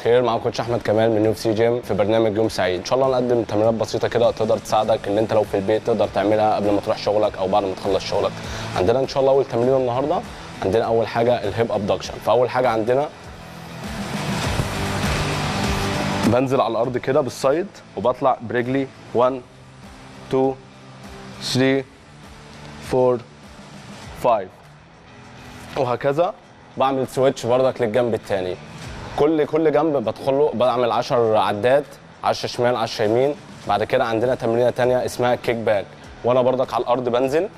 الخير معاكم كوتش احمد كمال من يو سي جيم في برنامج يوم سعيد ان شاء الله نقدم تمرينات بسيطه كده تقدر تساعدك ان انت لو في البيت تقدر تعملها قبل ما تروح شغلك او بعد ما تخلص شغلك عندنا ان شاء الله اول تمرين النهارده عندنا اول حاجه الهيب ابدكشن فاول حاجه عندنا بنزل على الارض كده بالسايد وبطلع برجلي 1 2 3 4 5 وهكذا بعمل سويتش بردك للجنب التاني كل كل جنب بدخله بعمل 10 عدات 10 شمال 10 يمين بعد كده عندنا تمرينه تانية اسمها كيك باك وانا بردك على الارض بنزل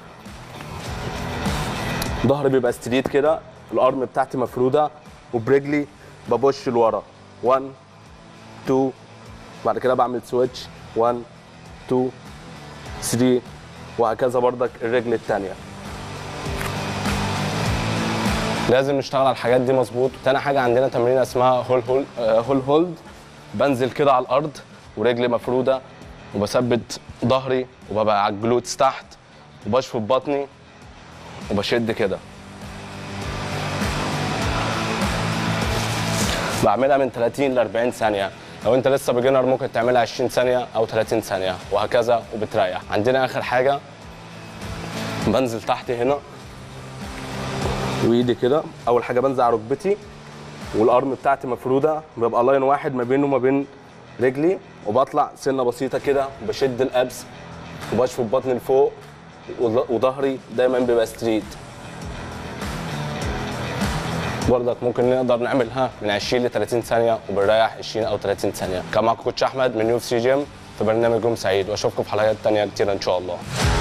ظهري بيبقى ستريت كده الارم بتاعتي مفروده وبرجلي ببش لورا 1 2 بعد كده بعمل سويتش 1 2 3 وهكذا بردك الرجل الثانيه لازم نشتغل على الحاجات دي مظبوط تاني حاجه عندنا تمرينه اسمها هول هول آه، هول هولد بنزل كده على الارض ورجلي مفروده وبثبت ظهري وببقى على الجلوتس تحت وبشفط بطني وبشد كده بعملها من 30 ل 40 ثانيه لو انت لسه بيجنر ممكن تعملها 20 ثانيه او 30 ثانيه وهكذا وبتريح عندنا اخر حاجه بنزل تحت هنا وايدي كده اول حاجه بنزل على ركبتي والارم بتاعتي مفروده بيبقى لاين واحد ما بينه وما بين رجلي وبطلع سنه بسيطه كده بشد الابس وبشفط بطني لفوق وظ- وظهري دايما بيبقى ستريت برضك ممكن نقدر نعملها من 20 ل 30 ثانيه وبنريح 20 او 30 ثانيه كان معاكم كوتش احمد من يو سي جيم في برنامج يوم سعيد واشوفكم في حلقات تانية كتير ان شاء الله